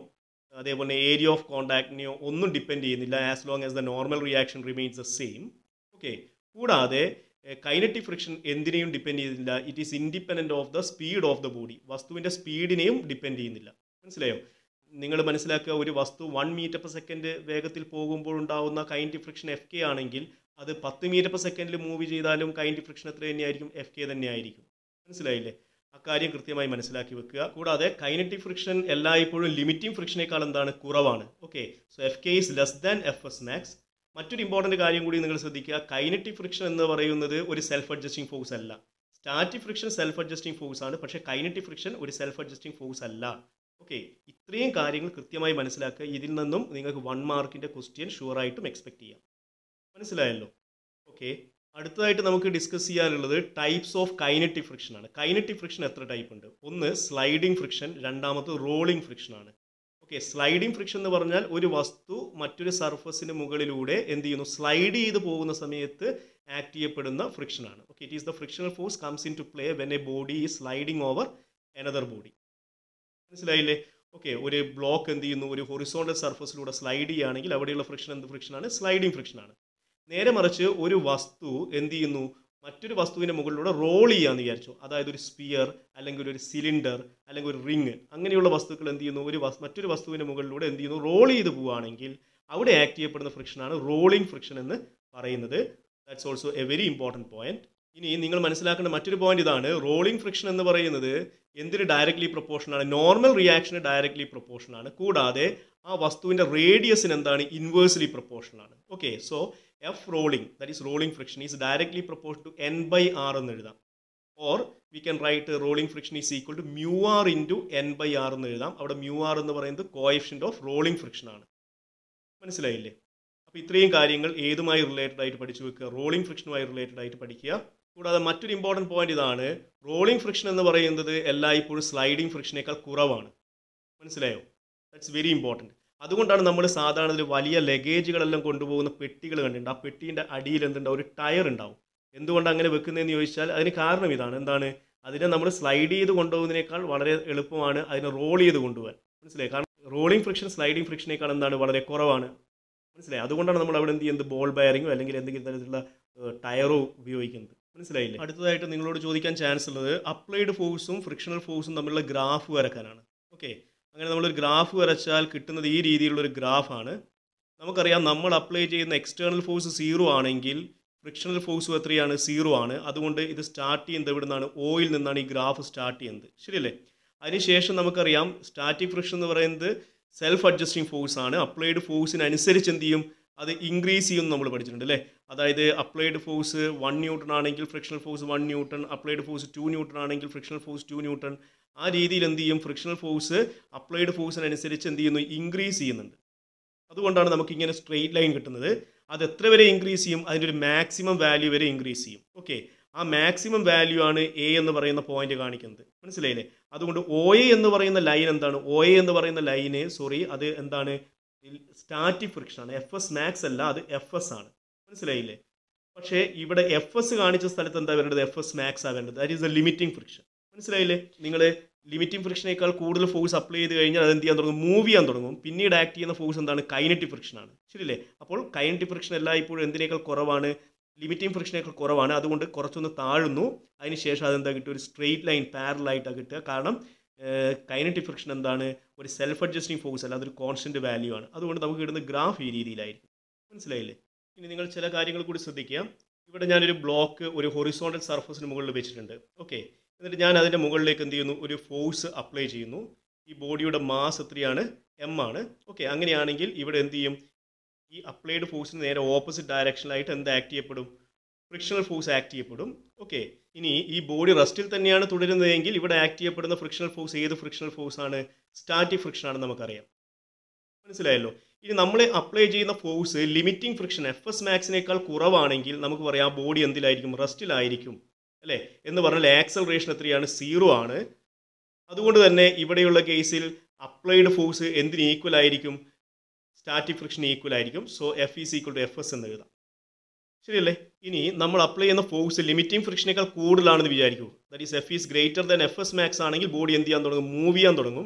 അതേപോലെ ഏരിയ ഓഫ് കോണ്ടാക്റ്റിനെയോ ഒന്നും ഡിപ്പെൻഡ് ചെയ്യുന്നില്ല as long as the normal reaction remains the same okay കൂടാതെ കൈനറ്റിക് ഫ്രിക്ഷൻ എന്തിനേയും ഡിപ്പെൻഡ് ചെയ്യുന്നില്ല it is independent of the speed of the body വസ്തുവിൻ്റെ സ്പീഡിനെയും ഡിപ്പെൻഡ് ചെയ്യുന്നില്ല മനസ്സിലായോ നിങ്ങൾ മനസ്സിലാക്കുക ഒരു വസ്തു വൺ മീറ്റർ പെർ സെക്കൻഡ് വേഗത്തിൽ പോകുമ്പോൾ ഉണ്ടാവുന്ന കൈനറ്റിക് ഫ്രിക്ഷൻ എഫ് കെ ആണെങ്കിൽ അത് പത്ത് മീറ്റർ പെർ സെക്കൻഡിൽ മൂവ് ചെയ്താലും കൈനറ്റിക് ഫ്രിക്ഷൻ എത്ര തന്നെയായിരിക്കും എഫ് കെ തന്നെയായിരിക്കും മനസ്സിലായില്ലേ അക്കാര്യം കൃത്യമായി മനസ്സിലാക്കി വെക്കുക കൂടാതെ കൈനറ്റിക് ഫ്രിക്ഷൻ എല്ലായ്പ്പോഴും ലിമിറ്റിംഗ് ഫ്രിക്ഷനേക്കാൾ എന്താണ് കുറവാണ് okay so F K is less than F S max മറ്റൊരു ഇമ്പോർട്ടൻറ്റ് കാര്യം കൂടി നിങ്ങൾ ശ്രദ്ധിക്കുക കൈനറ്റിക് ഫ്രിക്ഷൻ എന്ന് പറയുന്നത് ഒരു സെൽഫ് അഡ്ജസ്റ്റിംഗ് ഫോഴ്സ് അല്ല static friction self adjusting force ആണ് പക്ഷേ കൈനറ്റിക് ഫ്രിക്ഷൻ ഒരു സെൽഫ് അഡ്ജസ്റ്റിംഗ് ഫോഴ്സ് അല്ല ഓക്കെ ഇത്രയും കാര്യങ്ങൾ കൃത്യമായി മനസ്സിലാക്കുക ഇതിൽ നിന്നും നിങ്ങൾക്ക് വൺ മാർക്കിൻ്റെ ക്വസ്റ്റ്യൻ ഷുവറായിട്ടും എക്സ്പെക്ട് ചെയ്യാം മനസ്സിലായല്ലോ ഓക്കെ അടുത്തതായിട്ട് നമുക്ക് ഡിസ്കസ് ചെയ്യാനുള്ളത് ടൈപ്സ് ഓഫ് കൈനറ്റിക് ഫ്രിക്ഷൻ ആണ് കൈനറ്റിക് ഫ്രിക്ഷൻ എത്ര ടൈപ്പ് ഉണ്ട് ഒന്ന് സ്ലൈഡിംഗ് ഫ്രിക്ഷൻ രണ്ടാമത് റോളിംഗ് ഫ്രിക്ഷൻ ആണ് ഓക്കെ സ്ലൈഡിംഗ് ഫ്രിക്ഷൻ എന്ന് പറഞ്ഞാൽ ഒരു വസ്തു മറ്റൊരു സർഫസിന് മുകളിലൂടെ എന്ത് ചെയ്യുന്നു സ്ലൈഡ് ചെയ്ത് പോകുന്ന സമയത്ത് ആക്ട് ചെയ്യപ്പെടുന്ന ഫ്രിക്ഷൻ ആണ് okay it is the frictional force comes into play when a body is sliding over another body മനസ്സിലായില്ലേ ഓക്കെ ഒരു ബ്ലോക്ക് എന്ത് ചെയ്യുന്നു ഒരു ഹൊറിസോണ്ടൽ സർഫസിലൂടെ സ്ലൈഡ് ചെയ്യുകയാണെങ്കിൽ അവിടെയുള്ള ഫ്രിക്ഷൻ എന്ത് ഫ്രിക്ഷനാണ് സ്ലൈഡിംഗ് ഫ്രിക്ഷനാണ് നേരെ മറിച്ച് ഒരു വസ്തു എന്ത് ചെയ്യുന്നു മറ്റൊരു വസ്തുവിൻ്റെ മുകളിലൂടെ റോൾ ചെയ്യാമെന്ന് വിചാരിച്ചു അതായത് ഒരു സ്പിയർ അല്ലെങ്കിൽ ഒരു സിലിണ്ടർ അല്ലെങ്കിൽ ഒരു റിങ് അങ്ങനെയുള്ള വസ്തുക്കൾ എന്ത് ചെയ്യുന്നു ഒരു വസ് മറ്റൊരു വസ്തുവിൻ്റെ മുകളിലൂടെ എന്ത് ചെയ്യുന്നു റോൾ ചെയ്ത് പോവുകയാണെങ്കിൽ അവിടെ ആക്ട് ചെയ്യപ്പെടുന്ന ഫ്രിക്ഷനാണ് റോളിംഗ് ഫ്രിക്ഷൻ എന്ന് പറയുന്നത് that's also a very important point ഇനി നിങ്ങൾ മനസ്സിലാക്കേണ്ട മറ്റൊരു പോയിന്റ് ഇതാണ് റോളിംഗ് ഫ്രിക്ഷൻ എന്ന് പറയുന്നത് എന്തിന് ഡയറക്ട്ലി പ്രൊപ്പോർഷൻ ആണ് നോർമൽ റിയാക്ഷന് ഡയറക്ട്ലി പ്രൊപ്പോർഷൻ ആണ് കൂടാതെ ആ വസ്തുവിൻ്റെ റേഡിയസിന് എന്താണ് ഇൻവേഴ്സ്ലി പ്രൊപ്പോർഷൻ ആണ് okay so F rolling that is rolling friction is directly proportion to N by R എന്ന് എഴുതാം or we can write rolling friction is equal to mu R into N by R എന്ന് എഴുതാം അവിടെ mu R എന്ന് പറയുന്നത് coefficient of rolling friction ആണ് മനസ്സിലായില്ലേ അപ്പോൾ ഇത്രയും കാര്യങ്ങൾ ഏതുമായി റിലേറ്റഡ് ആയിട്ട് പഠിച്ചു വെക്കുക റോളിംഗ് ഫ്രിക്ഷനുമായി റിലേറ്റഡ് ആയിട്ട് പഠിക്കുക കൂടാതെ മറ്റൊരു ഇമ്പോർട്ടൻറ്റ് പോയിന്റ് ഇതാണ് റോളിംഗ് ഫ്രിക്ഷൻ എന്ന് പറയുന്നത് എല്ലായ്പ്പോഴും സ്ലൈഡിംഗ് ഫ്രിക്ഷനേക്കാൾ കുറവാണ് മനസ്സിലായോ ദാറ്റ്സ് വെരി ഇമ്പോർട്ടൻറ്റ് അതുകൊണ്ടാണ് നമ്മൾ സാധാരണ ഇതിൽ വലിയ ലഗേജുകളെല്ലാം കൊണ്ടുപോകുന്ന പെട്ടികൾ കണ്ടിട്ടുണ്ട് ആ പെട്ടീൻ്റെ അടിയിൽ എന്തുണ്ടാവും ഒരു ടയർ ഉണ്ടാവും എന്തുകൊണ്ട് അങ്ങനെ വെക്കുന്നതെന്ന് ചോദിച്ചാൽ അതിന് കാരണം ഇതാണ് എന്താണ് അതിനെ നമ്മൾ സ്ലൈഡ് ചെയ്ത് കൊണ്ടുപോകുന്നതിനേക്കാൾ വളരെ എളുപ്പമാണ് അതിനെ റോൾ ചെയ്ത് കൊണ്ടുപോകാൻ മനസ്സിലായി കാരണം റോളിംഗ് ഫ്രിക്ഷൻ സ്ലൈഡിംഗ് ഫ്രിക്ഷനേക്കാൾ എന്താണ് വളരെ കുറവാണ് മനസ്സിലായി അതുകൊണ്ടാണ് നമ്മൾ അവിടെ എന്ത് ചെയ്യുന്നത് ബോൾ ബയറിങ്ങോ അല്ലെങ്കിൽ എന്തെങ്കിലും തരത്തിലുള്ള ടയറോ ഉപയോഗിക്കുന്നത് മനസ്സിലായില്ലേ അടുത്തതായിട്ട് നിങ്ങളോട് ചോദിക്കാൻ ചാൻസ് ഉള്ളത് അപ്ലൈഡ് ഫോഴ്സും ഫ്രിക്ഷണൽ ഫോഴ്സും തമ്മിലുള്ള ഗ്രാഫ് വരക്കാനാണ് ഓക്കെ അങ്ങനെ നമ്മളൊരു ഗ്രാഫ് വരച്ചാൽ കിട്ടുന്നത് ഈ രീതിയിലുള്ളൊരു ഗ്രാഫാണ് നമുക്കറിയാം നമ്മൾ അപ്ലൈ ചെയ്യുന്ന എക്സ്റ്റേണൽ ഫോഴ്സ് സീറോ ആണെങ്കിൽ ഫ്രിക്ഷണൽ ഫോഴ്സും എത്രയാണ് സീറോ ആണ് അതുകൊണ്ട് ഇത് സ്റ്റാർട്ട് ചെയ്യുന്നത് എവിടെ നിന്നാണ് ഓയിൽ നിന്നാണ് ഈ ഗ്രാഫ് സ്റ്റാർട്ട് ചെയ്യുന്നത് ശരിയല്ലേ അതിനുശേഷം നമുക്കറിയാം സ്റ്റാറ്റിക് ഫ്രിക്ഷൻ എന്ന് പറയുന്നത് സെൽഫ് അഡ്ജസ്റ്റിംഗ് ഫോഴ്സ് ആണ് അപ്ലൈഡ് ഫോഴ്സിനനുസരിച്ച് എന്ത് ചെയ്യും അത് ഇൻക്രീസ് ചെയ്യും നമ്മൾ പഠിച്ചിട്ടുണ്ട് അല്ലേ അതായത് അപ്ലൈഡ് ഫോഴ്സ് വൺ ന്യൂട്ടൺ ആണെങ്കിൽ frictional force one newton applied force two newton ആണെങ്കിൽ ഫ്രിക്ഷണൽ ഫോഴ്സ് ടു ന്യൂട്ടൺ ആ രീതിയിൽ എന്ത് ചെയ്യും ഫ്രിക്ഷണൽ ഫോഴ്സ് അപ്ലൈഡ് ഫോഴ്സിനനുസരിച്ച് എന്ത് ചെയ്യുന്നു ഇൻക്രീസ് ചെയ്യുന്നുണ്ട് അതുകൊണ്ടാണ് നമുക്ക് ഇങ്ങനെ സ്ട്രെയിറ്റ് ലൈൻ കിട്ടുന്നത് അത് എത്ര വരെ ഇൻക്രീസ് ചെയ്യും അതിൻ്റെ ഒരു മാക്സിമം വാല്യൂ വരെ ഇൻക്രീസ് ചെയ്യും ഓക്കെ ആ മാക്സിമം വാല്യൂ ആണ് എ എന്ന് പറയുന്ന പോയിന്റ് കാണിക്കുന്നത് മനസ്സിലായില്ലേ അതുകൊണ്ട് ഒ എ എന്ന് പറയുന്ന ലൈൻ എന്താണ് ഒ എ എന്ന് പറയുന്ന ലൈന് സോറി അത് എന്താണ് സ്റ്റാറ്റിക് ഫ്രിക്ഷൻ ആണ് എഫ് എസ് മാക്സ് അല്ല അത് എഫ് എസ് ആണ് മനസ്സിലായില്ലേ പക്ഷേ ഇവിടെ എഫ് എസ് കാണിച്ച സ്ഥലത്ത് എന്താ വരേണ്ടത് എഫ് എസ് മാക്സ് ആ വേണ്ടത് that is the limiting friction മനസ്സിലായില്ലേ നിങ്ങൾ ലിമിറ്റിംഗ് ഫ്രിക്ഷനേക്കാൾ കൂടുതൽ ഫോഴ്സ് അപ്ലൈ ചെയ്ത് കഴിഞ്ഞാൽ അത് എന്ത് ചെയ്യാൻ തുടങ്ങും മൂവ് ചെയ്യാൻ തുടങ്ങും പിന്നീട് ആക്ട് ചെയ്യുന്ന ഫോഴ്സ് എന്താണ് കൈനറ്റിക് ഫ്രിക്ഷൻ ആണ് ശരിയല്ലേ അപ്പോൾ കൈനറ്റിക് ഫ്രിക്ഷൻ എല്ലായ്പ്പോഴും എന്തിനേക്കാൾ കുറവാണ് ലിമിറ്റിംഗ് ഫ്രിക്ഷനേക്കാൾ കുറവാണ് അതുകൊണ്ട് കുറച്ചൊന്ന് താഴുന്നു അതിനുശേഷം അതെന്താ കിട്ടുക ഒരു സ്ട്രെയിറ്റ് ലൈൻ പാരലായിട്ടാണ് കിട്ടുക കാരണം കൈനറ്റിക് ഫ്രിക്ഷൻ എന്താണ് ഒരു സെൽഫ് അഡ്ജസ്റ്റിംഗ് ഫോഴ്സ് അല്ല അതൊരു കോൺസ്റ്റന്റ് വാല്യൂ ആണ് അതുകൊണ്ട് നമുക്ക് കിട്ടുന്ന ഗ്രാഫ് ഈ രീതിയിലായിരിക്കും മനസ്സിലായില്ലേ ഇനി നിങ്ങൾ ചില കാര്യങ്ങൾ കൂടി ശ്രദ്ധിക്കുക ഇവിടെ ഞാനൊരു ബ്ലോക്ക് ഒരു ഹൊറിസോണ്ടൽ സർഫസിന് മുകളിൽ വെച്ചിട്ടുണ്ട് ഓക്കെ എന്നിട്ട് ഞാൻ അതിൻ്റെ മുകളിലേക്ക് എന്ത് ചെയ്യുന്നു ഒരു ഫോഴ്സ് അപ്ലൈ ചെയ്യുന്നു ഈ ബോഡിയുടെ മാസ് എത്രയാണ് എം ആണ് ഓക്കെ അങ്ങനെയാണെങ്കിൽ ഇവിടെ എന്ത് ചെയ്യും ഈ അപ്ലൈഡ് ഫോഴ്സിന് നേരെ ഓപ്പോസിറ്റ് ഡയറക്ഷനിലായിട്ട് എന്ത് ആക്ട് ചെയ്യപ്പെടും ഫ്രിക്ഷണൽ ഫോഴ്സ് ആക്ട് ചെയ്യപ്പെടും ഓക്കെ ഇനി ഈ ബോഡി റെസ്റ്റിൽ തന്നെയാണ് തുടരുന്നതെങ്കിൽ ഇവിടെ ആക്ട് ചെയ്യപ്പെടുന്ന ഫ്രിക്ഷണൽ ഫോഴ്സ് ഏത് ഫ്രിക്ഷണൽ ഫോഴ്സ് ആണ് സ്റ്റാറ്റിക് ഫ്രിക്ഷൻ ആണെന്ന് നമുക്കറിയാം മനസ്സിലായല്ലോ ഇനി നമ്മൾ അപ്ലൈ ചെയ്യുന്ന force limiting friction F S മാക്സിനേക്കാൾ കുറവാണെങ്കിൽ നമുക്ക് പറയാം ബോഡി എന്തിലായിരിക്കും റെസ്റ്റിലായിരിക്കും അല്ലേ എന്ന് പറഞ്ഞാൽ ആക്സലറേഷൻ എത്രയാണ് സീറോ ആണ് അതുകൊണ്ട് തന്നെ ഇവിടെയുള്ള കേസിൽ അപ്ലൈഡ് ഫോഴ്സ് എന്തിന് ഈക്വൽ ആയിരിക്കും സ്റ്റാറ്റിക് ഫ്രിക്ഷൻ ഈക്വൽ ആയിരിക്കും so F is equal to F S എന്ന് എഴുതാം ശരിയല്ലേ ഇനി നമ്മൾ അപ്ലൈ ചെയ്യുന്ന ഫോഴ്സ് ലിമിറ്റിംഗ് ഫ്രിക്ഷനേക്കാൾ കൂടുതലാണെന്ന് വിചാരിക്കൂ that is F is greater than F S max ആണെങ്കിൽ ബോഡി എന്ത് ചെയ്യാൻ തുടങ്ങും മൂവ് ചെയ്യാൻ തുടങ്ങും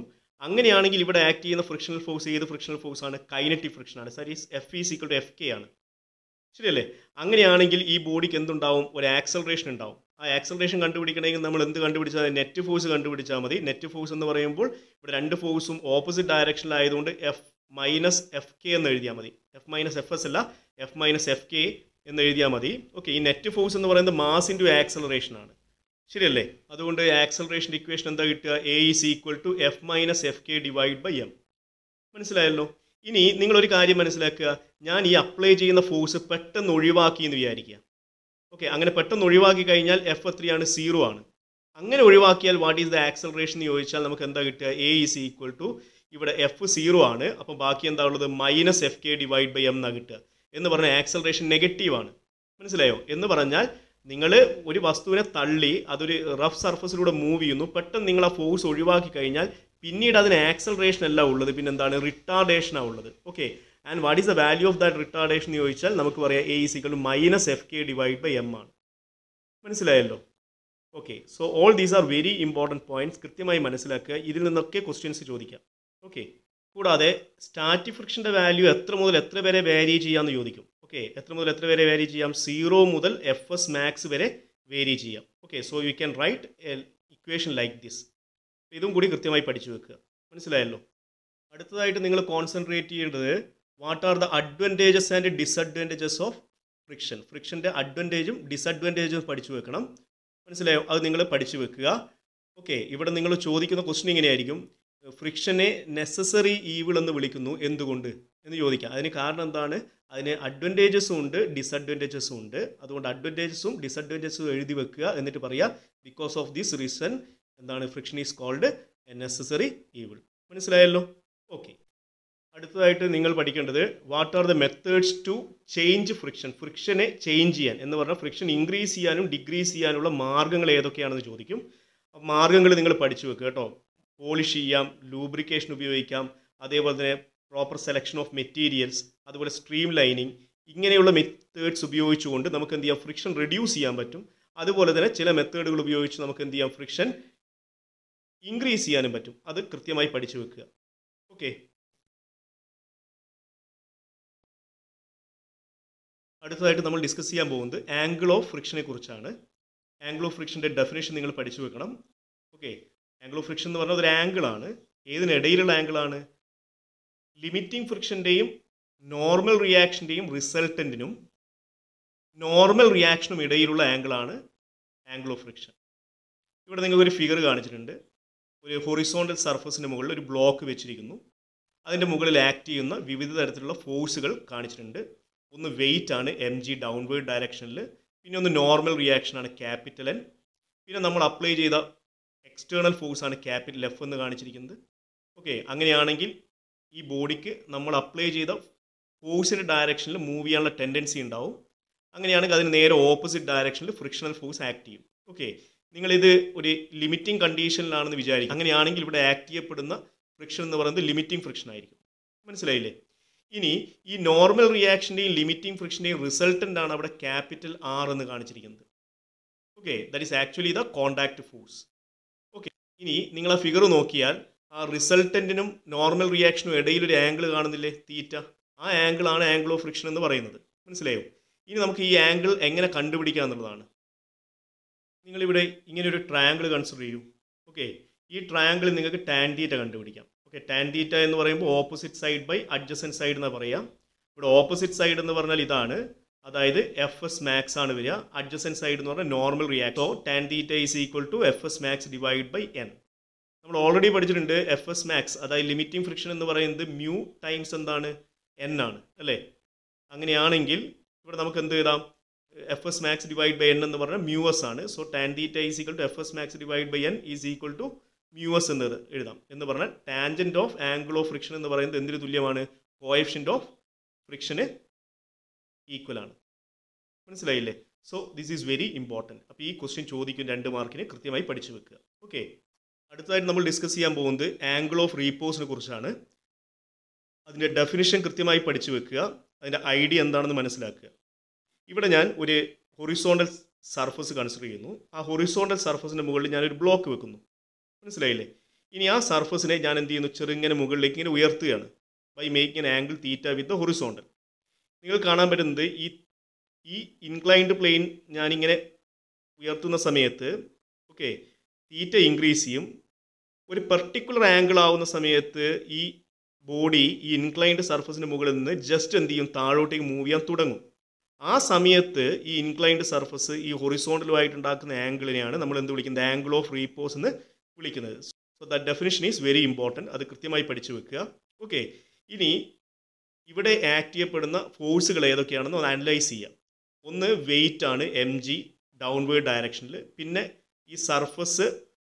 അങ്ങനെയാണെങ്കിൽ ഇവിടെ ആക്ട് ചെയ്യുന്ന ഫ്രിക്ഷണൽ ഫോഴ്സ് ഏത് ഫ്രിക്ഷണൽ ഫോഴ്സ് ആണ് കൈനറ്റിക് ഫ്രിക്ഷൻ ആണ് സരി F is equal to F K ആണ് ശരിയല്ലേ അങ്ങനെയാണെങ്കിൽ ഈ ബോഡിക്ക് എന്തുണ്ടാവും ഒരു ആക്സലറേഷൻ ഉണ്ടാവും ആ ആക്സലറേഷൻ കണ്ടുപിടിക്കണമെങ്കിൽ നമ്മൾ എന്ത് കണ്ടുപിടിച്ചാൽ നെറ്റ് ഫോഴ്സ് കണ്ടുപിടിച്ചാൽ മതി നെറ്റ് ഫോഴ്സ് എന്ന് പറയുമ്പോൾ ഇവിടെ രണ്ട് ഫോഴ്സും ഓപ്പോസിറ്റ് ഡയറക്ഷനിലായതുകൊണ്ട് എഫ് മൈനസ് എഫ് കെ എന്ന് എഴുതിയാൽ മതി എഫ് മൈനസ് എഫ് എസ് അല്ല എഫ് മൈനസ് എഫ് കെ എന്ന് എഴുതിയാൽ മതി ഓക്കെ ഈ നെറ്റ് ഫോഴ്സ് എന്ന് പറയുന്നത് മാസ് ഇൻറ്റു ആക്സലറേഷൻ ആണ് ശരിയല്ലേ അതുകൊണ്ട് ആക്സലറേഷൻ ഇക്വേഷൻ എന്താ കിട്ടുക A is equal to F minus F K divide by M മനസ്സിലായല്ലോ ഇനി നിങ്ങളൊരു കാര്യം മനസ്സിലാക്കുക ഞാൻ ഈ അപ്ലൈ ചെയ്യുന്ന ഫോഴ്സ് പെട്ടെന്ന് ഒഴിവാക്കി എന്ന് വിചാരിക്കുക ഓക്കെ അങ്ങനെ പെട്ടെന്ന് ഒഴിവാക്കി കഴിഞ്ഞാൽ എഫ് എത്രയാണ് സീറോ ആണ് അങ്ങനെ ഒഴിവാക്കിയാൽ വാട്ട് ഈസ് ദ ആക്സലറേഷൻ എന്ന് ചോദിച്ചാൽ നമുക്ക് എന്താ കിട്ടുക എ ഈസ് ഈക്വൽ ടു ഇവിടെ എഫ് സീറോ ആണ് അപ്പോൾ ബാക്കി എന്താ ഉള്ളത് minus F K divide by M എന്നാ കിട്ടുക എന്ന് പറഞ്ഞാൽ ആക്സലറേഷൻ നെഗറ്റീവ് ആണ് മനസ്സിലായോ എന്ന് പറഞ്ഞാൽ നിങ്ങൾ ഒരു വസ്തുവിനെ തള്ളി അതൊരു റഫ് സർഫസിലൂടെ മൂവ് ചെയ്യുന്നു പെട്ടെന്ന് നിങ്ങൾ ആ ഫോഴ്സ് ഒഴിവാക്കി കഴിഞ്ഞാൽ പിന്നീട് അതിന് ആക്സലറേഷൻ അല്ല ഉള്ളത് പിന്നെ എന്താണ് റിട്ടാർഡേഷനാണ് ഉള്ളത് okay and what is the value of that retardation എന്ന് ചോദിച്ചാൽ നമുക്ക് പറയാം A is equal minus F K divide by M ആണ് മനസ്സിലായല്ലോ okay so all these are very important points കൃത്യമായി മനസ്സിലാക്കുക ഇതിൽ നിന്നൊക്കെ ക്വസ്റ്റ്യൻസ് ചോദിക്കാം ഓക്കെ കൂടാതെ സ്റ്റാറ്റിക് ഫ്രിക്ഷൻ്റെ വാല്യൂ എത്ര മുതൽ എത്ര വരെ വാരി ചെയ്യാമെന്ന് ചോദിക്കും ഓക്കെ എത്ര മുതൽ എത്ര വരെ വാരി ചെയ്യാം സീറോ മുതൽ എഫ് എസ് മാക്സ് വരെ വേരി ചെയ്യാം okay so you can write a equation like this ഇതും കൂടി കൃത്യമായി പഠിച്ചു വെക്കുക മനസ്സിലായല്ലോ അടുത്തതായിട്ട് നിങ്ങൾ കോൺസെൻട്രേറ്റ് ചെയ്യേണ്ടത് what are the advantages and disadvantages of friction ഫ്രിക്ഷൻ്റെ അഡ്വാൻറ്റേജും ഡിസഡ്വാൻറ്റേജും പഠിച്ചു വെക്കണം മനസ്സിലായോ അത് നിങ്ങൾ പഠിച്ചു വെക്കുക ഓക്കെ ഇവിടെ നിങ്ങൾ ചോദിക്കുന്ന ക്വസ്റ്റ്യൻ ഇങ്ങനെയായിരിക്കും ഫ്രിക്ഷനെ നെസസറി ഈവിൾ എന്ന് വിളിക്കുന്നു എന്തുകൊണ്ട് എന്ന് ചോദിക്കാം അതിന് കാരണം എന്താണ് അതിന് അഡ്വാൻറ്റേജസും ഉണ്ട് ഡിസഡ്വാൻറ്റേജസും ഉണ്ട് അതുകൊണ്ട് അഡ്വാൻറ്റേജസും ഡിസഡ്വാൻറ്റേജസും എഴുതി വെക്കുക എന്നിട്ട് പറയുക ബിക്കോസ് ഓഫ് ദിസ് റീസൺ എന്താണ് friction is called a necessary evil മനസ്സിലായല്ലോ ഓക്കെ അടുത്തതായിട്ട് നിങ്ങൾ പഠിക്കേണ്ടത് what are the methods to change friction ഫ്രിക്ഷനെ ചേഞ്ച് ചെയ്യാൻ എന്ന് പറഞ്ഞാൽ ഫ്രിക്ഷൻ ഇൻക്രീസ് ചെയ്യാനും ഡിക്രീസ് ചെയ്യാനുള്ള മാർഗ്ഗങ്ങൾ ഏതൊക്കെയാണെന്ന് ചോദിക്കും മാർഗ്ഗങ്ങൾ നിങ്ങൾ പഠിച്ചു വെക്കുക കേട്ടോ പോളിഷ് ചെയ്യാം ലൂബ്രിക്കേഷൻ ഉപയോഗിക്കാം അതേപോലെ തന്നെ പ്രോപ്പർ സെലക്ഷൻ ഓഫ് മെറ്റീരിയൽസ് അതുപോലെ സ്ട്രീം ലൈനിങ് ഇങ്ങനെയുള്ള മെത്തേഡ്സ് ഉപയോഗിച്ചുകൊണ്ട് നമുക്ക് എന്ത് ചെയ്യാം ഫ്രിക്ഷൻ റെഡ്യൂസ് ചെയ്യാൻ പറ്റും അതുപോലെ തന്നെ ചില മെത്തേഡുകൾ ഉപയോഗിച്ച് നമുക്ക് എന്ത് ചെയ്യാം ഫ്രിക്ഷൻ ഇൻക്രീസ് ചെയ്യാനും പറ്റും അത് കൃത്യമായി പഠിച്ചു വെക്കുക ഓക്കെ അടുത്തതായിട്ട് നമ്മൾ ഡിസ്കസ് ചെയ്യാൻ പോകുന്നത് ആംഗിൾ ഓഫ് ഫ്രിക്ഷനെ കുറിച്ചാണ് ആംഗിൾ ഓഫ് ഫ്രിക്ഷൻ്റെ ഡെഫിനേഷൻ നിങ്ങൾ പഠിച്ചു വെക്കണം ഓക്കെ ആംഗിൾ ഓഫ് ഫ്രിക്ഷൻ എന്ന് പറഞ്ഞാൽ ഒരു ആംഗിൾ ആണ് ഏതിനിടയിലുള്ള ആംഗിൾ ആണ് ലിമിറ്റിംഗ് ഫ്രിക്ഷൻ്റെയും നോർമൽ റിയാക്ഷൻ്റെയും റിസൾട്ടൻറ്റിനും നോർമൽ റിയാക്ഷനും ഇടയിലുള്ള ആംഗിൾ ആണ് ആംഗിൾ ഓഫ് ഫ്രിക്ഷൻ ഇവിടെ നിങ്ങൾക്ക് ഒരു ഫിഗർ കാണിച്ചിട്ടുണ്ട് ഒരു ഹൊറിസോണ്ടൽ സർഫസിന് മുകളിൽ ഒരു ബ്ലോക്ക് വെച്ചിരിക്കുന്നു അതിൻ്റെ മുകളിൽ ആക്ട് ചെയ്യുന്ന വിവിധ തരത്തിലുള്ള ഫോഴ്സുകൾ കാണിച്ചിട്ടുണ്ട് ഒന്ന് വെയിറ്റ് ആണ് എം ജി ഡൗൺവേർഡ് ഡയറക്ഷനിൽ പിന്നെ ഒന്ന് നോർമൽ റിയാക്ഷൻ ആണ് ക്യാപിറ്റൽ എൻ പിന്നെ നമ്മൾ അപ്ലൈ ചെയ്ത എക്സ്റ്റേണൽ ഫോഴ്സ് ആണ് ക്യാപിറ്റൽ എഫ് എന്ന് കാണിച്ചിരിക്കുന്നത് ഓക്കെ അങ്ങനെയാണെങ്കിൽ ഈ ബോഡിക്ക് നമ്മൾ അപ്ലൈ ചെയ്ത ഫോഴ്സിൻ്റെ ഡയറക്ഷനിൽ മൂവ് ചെയ്യാനുള്ള ടെൻഡൻസി ഉണ്ടാവും അങ്ങനെയാണെങ്കിൽ അതിന് നേരെ ഓപ്പോസിറ്റ് ഡയറക്ഷനിൽ ഫ്രിക്ഷണൽ ഫോഴ്സ് ആക്ട് ചെയ്യും ഓക്കെ നിങ്ങളിത് ഒരു ലിമിറ്റിംഗ് കണ്ടീഷനിലാണെന്ന് വിചാരിക്കും അങ്ങനെയാണെങ്കിൽ ഇവിടെ ആക്ട് ചെയ്യപ്പെടുന്ന ഫ്രിക്ഷൻ എന്ന് പറയുന്നത് ലിമിറ്റിംഗ് ഫ്രിക്ഷൻ ആയിരിക്കും മനസ്സിലായില്ലേ ഇനി ഈ നോർമൽ റിയാക്ഷൻ്റെയും ലിമിറ്റിംഗ് ഫ്രിക്ഷൻ്റെയും റിസൾട്ടൻ്റ് ആണ് അവിടെ ക്യാപിറ്റൽ ആർ എന്ന് കാണിച്ചിരിക്കുന്നത് okay that is actually the contact force okay ഇനി നിങ്ങൾ ആ ഫിഗർ നോക്കിയാൽ ആ റിസൾട്ടൻറ്റിനും നോർമൽ റിയാക്ഷനും ഇടയിൽ ഒരു ആംഗിൾ കാണുന്നില്ലേ തീറ്റ ആ ആംഗിൾ ആണ് ആംഗിൾ ഓഫ് ഫ്രിക്ഷൻ എന്ന് പറയുന്നത് മനസ്സിലായോ ഇനി നമുക്ക് ഈ ആംഗിൾ എങ്ങനെ കണ്ടുപിടിക്കുക എന്നുള്ളതാണ് നിങ്ങളിവിടെ ഇങ്ങനെ ഒരു ട്രയാങ്കിൾ കൺസിഡർ ചെയ്യൂ ഓക്കെ ഈ ട്രയാങ്കിൾ നിങ്ങൾക്ക് ടാൻ തീറ്റ കണ്ടുപിടിക്കാം ഓക്കെ ടാൻ തീറ്റ എന്ന് പറയുമ്പോൾ opposite side by adjacent side എന്ന് പറയാം ഇവിടെ ഓപ്പോസിറ്റ് സൈഡ് എന്ന് പറഞ്ഞാൽ ഇതാണ് അതായത് എഫ് എസ് മാക്സ് ആണ് വരിക അഡ്ജസൻ സൈഡ് എന്ന് പറഞ്ഞാൽ normal react so tan theta is equal to F S max divide by N നമ്മൾ ഓൾറെഡി പഠിച്ചിട്ടുണ്ട് എഫ് എസ് മാക്സ് അതായത് ലിമിറ്റിംഗ് ഫ്രിക്ഷൻ എന്ന് പറയുന്നത് മ്യൂ ടൈംസ് എന്താണ് എൻ ആണ് അല്ലേ അങ്ങനെയാണെങ്കിൽ ഇവിടെ നമുക്ക് എന്ത് എഴുതാം F S max divide by N എന്ന് പറഞ്ഞാൽ മ്യൂ എസ് ആണ് so tan theta is equal to F S max divide by N is equal to mu S എന്ന് എഴുതാം എന്ന് പറഞ്ഞാൽ tangent of angle of friction എന്ന് പറയുന്നത് എന്തിന് തുല്യമാണ് കോയഫിഷ്യൻ്റ് ഓഫ് ഫ്രിക്ഷന് ഈക്വൽ ആണ് മനസ്സിലായില്ലേ so this is very important അപ്പോൾ ഈ ക്വസ്റ്റ്യൻ ചോദിക്കും രണ്ട് മാർക്കിന് കൃത്യമായി പഠിച്ചു വെക്കുക ഓക്കെ അടുത്തതായിട്ട് നമ്മൾ ഡിസ്കസ് ചെയ്യാൻ പോകുന്നത് ആംഗിൾ ഓഫ് റീപോസിനെ കുറിച്ചാണ് അതിൻ്റെ ഡെഫിനിഷൻ കൃത്യമായി പഠിച്ചു വെക്കുക അതിൻ്റെ ഐഡിയ എന്താണെന്ന് മനസ്സിലാക്കുക ഇവിടെ ഞാൻ ഒരു ഹൊറിസോണ്ടൽ സർഫസ് കൺസിഡർ ചെയ്യുന്നു ആ ഹൊറിസോണ്ടൽ സർഫസിൻ്റെ മുകളിൽ ഞാനൊരു ബ്ലോക്ക് വെക്കുന്നു മനസ്സിലായില്ലേ ഇനി ആ സർഫസിനെ ഞാൻ എന്ത് ചെയ്യുന്നു ചെറുങ്ങനെ മുകളിലേക്ക് ഇങ്ങനെ ഉയർത്തുകയാണ് by making an angle theta with horizontal നിങ്ങൾ കാണാൻ പറ്റുന്നത് ഈ ഈ ഇൻക്ലൈൻഡ് പ്ലെയിൻ ഞാനിങ്ങനെ ഉയർത്തുന്ന സമയത്ത് ഓക്കെ തീറ്റ ഇൻക്രീസ് ചെയ്യും ഒരു പെർട്ടിക്കുലർ ആംഗിൾ ആവുന്ന സമയത്ത് ഈ ബോഡി ഈ ഇൻക്ലൈൻഡ് സർഫസിന് മുകളിൽ നിന്ന് ജസ്റ്റ് എന്ത് ചെയ്യും താഴോട്ടേക്ക് മൂവ് ചെയ്യാൻ തുടങ്ങും ആ സമയത്ത് ഈ ഇൻക്ലൈൻഡ് സർഫസ് ഈ ഹൊറിസോണ്ടലുമായിട്ട് ഉണ്ടാക്കുന്ന ആംഗിളിനെയാണ് നമ്മൾ എന്ത് വിളിക്കുന്നത് ആംഗിൾ ഓഫ് റീപോസ് എന്ന് വിളിക്കുന്നത് so the definition is very important അത് കൃത്യമായി പഠിച്ചു വെക്കുക ഓക്കെ ഇനി ഇവിടെ ആക്ട് ചെയ്യപ്പെടുന്ന ഫോഴ്സുകൾ ഏതൊക്കെയാണെന്ന് ഒന്ന് അനലൈസ് ചെയ്യാം ഒന്ന് വെയിറ്റ് ആണ് എം ജി ഡൗൺവേർഡ് ഡയറക്ഷനിൽ പിന്നെ ഈ സർഫസ്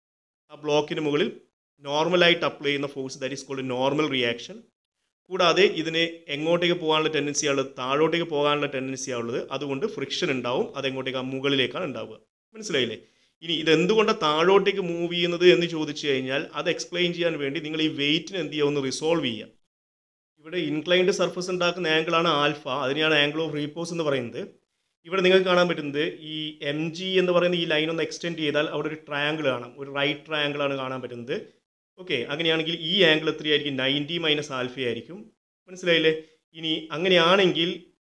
ആ ബ്ലോക്കിന് മുകളിൽ നോർമലായിട്ട് അപ്ലൈ ചെയ്യുന്ന force that is called normal reaction കൂടാതെ ഇതിന് എങ്ങോട്ടേക്ക് പോകാനുള്ള ടെൻഡൻസി ഉള്ളത് താഴോട്ടേക്ക് പോകാനുള്ള ടെൻഡൻസി ഉള്ളത് അതുകൊണ്ട് ഫ്രിക്ഷൻ ഉണ്ടാവും അത് എങ്ങോട്ടേക്ക് ആ മുകളിലേക്കാണ് ഉണ്ടാവുക മനസ്സിലായില്ലേ ഇനി ഇത് എന്തുകൊണ്ടാണ് താഴോട്ടേക്ക് മൂവ് ചെയ്യുന്നത് എന്ന് ചോദിച്ചു കഴിഞ്ഞാൽ അത് എക്സ്പ്ലെയിൻ ചെയ്യാൻ വേണ്ടി നിങ്ങൾ ഈ വെയിറ്റിന് എന്ത് ചെയ്യുക ഒന്ന് റിസോൾവ് ചെയ്യുക ഇവിടെ ഇൻക്ലൈൻഡ് സർഫസ് ഉണ്ടാക്കുന്ന ആംഗിളാണ് ആൽഫ അതിനെയാണ് ആംഗിൾ ഓഫ് റീപോസ് എന്ന് പറയുന്നത് ഇവിടെ നിങ്ങൾക്ക് കാണാൻ പറ്റുന്നത് ഈ എം ജി എന്ന് പറയുന്ന ഈ ലൈൻ ഒന്ന് എക്സ്റ്റെൻഡ് ചെയ്താൽ അവിടെ ഒരു ട്രയാങ്കിൾ കാണാം ഒരു റൈറ്റ് ട്രയാങ്കിൾ ആണ് കാണാൻ പറ്റുന്നത് ഓക്കെ അങ്ങനെയാണെങ്കിൽ ഈ ആംഗിൾ എത്രയായിരിക്കും നയൻറ്റി മൈനസ് ആൽഫ ആയിരിക്കും മനസ്സിലായില്ലേ ഇനി അങ്ങനെയാണെങ്കിൽ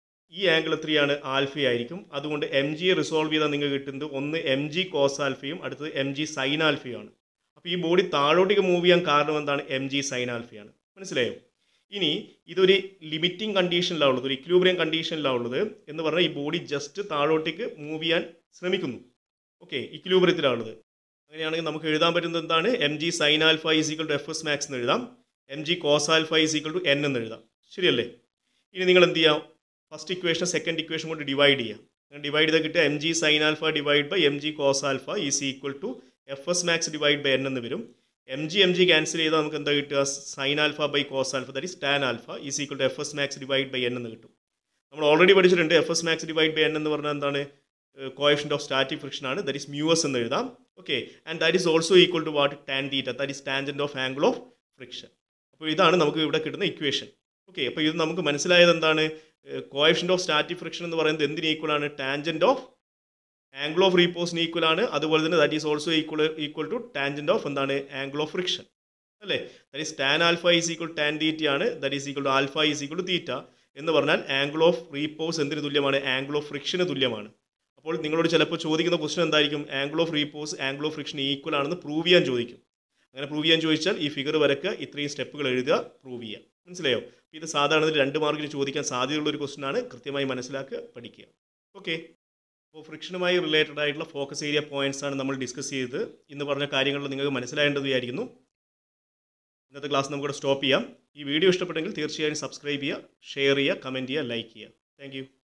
ഈ ആംഗിൾ എത്രയാണ് ആൽഫ ആയിരിക്കും അതുകൊണ്ട് എം ജിയെ റിസോൾവ് ചെയ്താൽ നിങ്ങൾക്ക് കിട്ടുന്നത് ഒന്ന് എം ജി കോസ് ആൽഫയും അടുത്തത് എം ജി സൈൻ ആൽഫയുമാണ് അപ്പോൾ ഈ ബോഡി താഴോട്ടേക്ക് മൂവ് ചെയ്യാൻ കാരണം എന്താണ് എം ജി സൈൻ ആൽഫയാണ് മനസ്സിലായോ ഇനി ഇതൊരു ലിമിറ്റിംഗ് കണ്ടീഷനിലാണ് ഉള്ളത് ഒരു ഇക്ലൂബ്രിയം കണ്ടീഷനിലാണ് ഉള്ളത് എന്ന് പറഞ്ഞാൽ ഈ ബോഡി ജസ്റ്റ് താഴോട്ടേക്ക് മൂവ് ചെയ്യാൻ ശ്രമിക്കുന്നു ഓക്കെ ഇക്ലൂബ്രിയത്തിലാണ് ഉള്ളത് അങ്ങനെയാണെങ്കിൽ നമുക്ക് എഴുതാൻ പറ്റുന്നത് എന്താണ് M G sine alpha is equal to F S max എന്ന് എഴുതാം M G cos alpha is equal to N എന്ന് എഴുതാം ശരിയല്ലേ ഇനി നിങ്ങൾ എന്ത് ചെയ്യാം ഫസ്റ്റ് ഇക്വേഷൻ സെക്കൻഡ് ഇക്വേഷൻ കൊണ്ട് ഡിവൈഡ് ചെയ്യാം അങ്ങനെ ഡിവൈഡ് ചെയ്താൽ കിട്ടുക M G sine alpha divide by M G cos alpha is equal to F S max divide by N എന്ന് വരും M G M G cancel ചെയ്താൽ നമുക്ക് എന്താ കിട്ടുക sign alpha by cos alpha that is tan alpha is equal to F S max divide by N എന്ന് കിട്ടും നമ്മൾ already പഠിച്ചിട്ടുണ്ട് F S max divide by N എന്ന് പറഞ്ഞാൽ എന്താണ് കോയഫിഷ്യൻ്റ് ഓഫ് സ്റ്റാറ്റിക് ഫ്രിക്ഷൻ ആണ് ദാറ്റ് ഇസ് മ്യൂസ് എന്ന് എഴുതാം okay and that is also equal to what tan theta that is tangent of angle of friction അപ്പോൾ ഇതാണ് നമുക്ക് ഇവിടെ കിട്ടുന്ന ഇക്വേഷൻ ഓക്കെ അപ്പോൾ ഇത് നമുക്ക് മനസ്സിലായത് എന്താണ് കോയഫിഷ്യൻ്റ് ഓഫ് സ്റ്റാറ്റിക് ഫ്രിക്ഷൻ എന്ന് പറയുന്നത് എന്തിന് ഈക്വൽ ആണ് ടാൻജൻറ്റ് ഓഫ് ആംഗിൾ ഓഫ് റീപോസിന് ഈക്വൽ ആണ് അതുപോലെ തന്നെ that is also equal equal to tangent of എന്താണ് ആംഗിൾ ഓഫ് ഫ്രിക്ഷൻ അല്ലേ that is tan alpha is equal tan theta ആണ് that is equal to alpha is equal to theta എന്ന് പറഞ്ഞാൽ angle of repose എന്തിന് തുല്യമാണ് angle of ഫ്രിക്ഷന് തുല്യമാണ് അപ്പോൾ നിങ്ങളോട് ചിലപ്പോൾ ചോദിക്കുന്ന ക്വസ്റ്റൻ എന്തായിരിക്കും angle of repose angle of friction equal ആണെന്ന് പ്രൂവ് ചെയ്യാൻ ചോദിക്കും അങ്ങനെ പ്രൂവ് ചെയ്യാൻ ചോദിച്ചാൽ ഈ ഫിഗർ വരക്കുക ഇത്രയും സ്റ്റെപ്പുകൾ എഴുതുക പ്രൂവ് ചെയ്യുക മനസ്സിലായോ ഇത് സാധാരണ രണ്ട് മാർക്കിന് ചോദിക്കാൻ സാധ്യതയുള്ള ഒരു ക്വസ്റ്റൻ ആണ് കൃത്യമായി മനസ്സിലാക്കുക പഠിക്കുക ഓക്കെ അപ്പോൾ ഫ്രിക്ഷനുമായി റിലേറ്റഡ് ആയിട്ടുള്ള ഫോക്കസ് ഏരിയ പോയിന്റ്സ് ആണ് നമ്മൾ ഡിസ്കസ് ചെയ്തത് ഇന്ന് പറഞ്ഞ കാര്യങ്ങൾ നിങ്ങൾക്ക് മനസ്സിലായേണ്ടത് വിചാരിക്കുന്നു ഇന്നത്തെ ക്ലാസ് നമുക്കിവിടെ സ്റ്റോപ്പ് ചെയ്യാം ഈ വീഡിയോ ഇഷ്ടപ്പെട്ടെങ്കിൽ തീർച്ചയായും സബ്സ്ക്രൈബ് ചെയ്യുക ഷെയർ ചെയ്യുക കമൻറ്റ് ചെയ്യുക ലൈക്ക് ചെയ്യുക താങ്ക്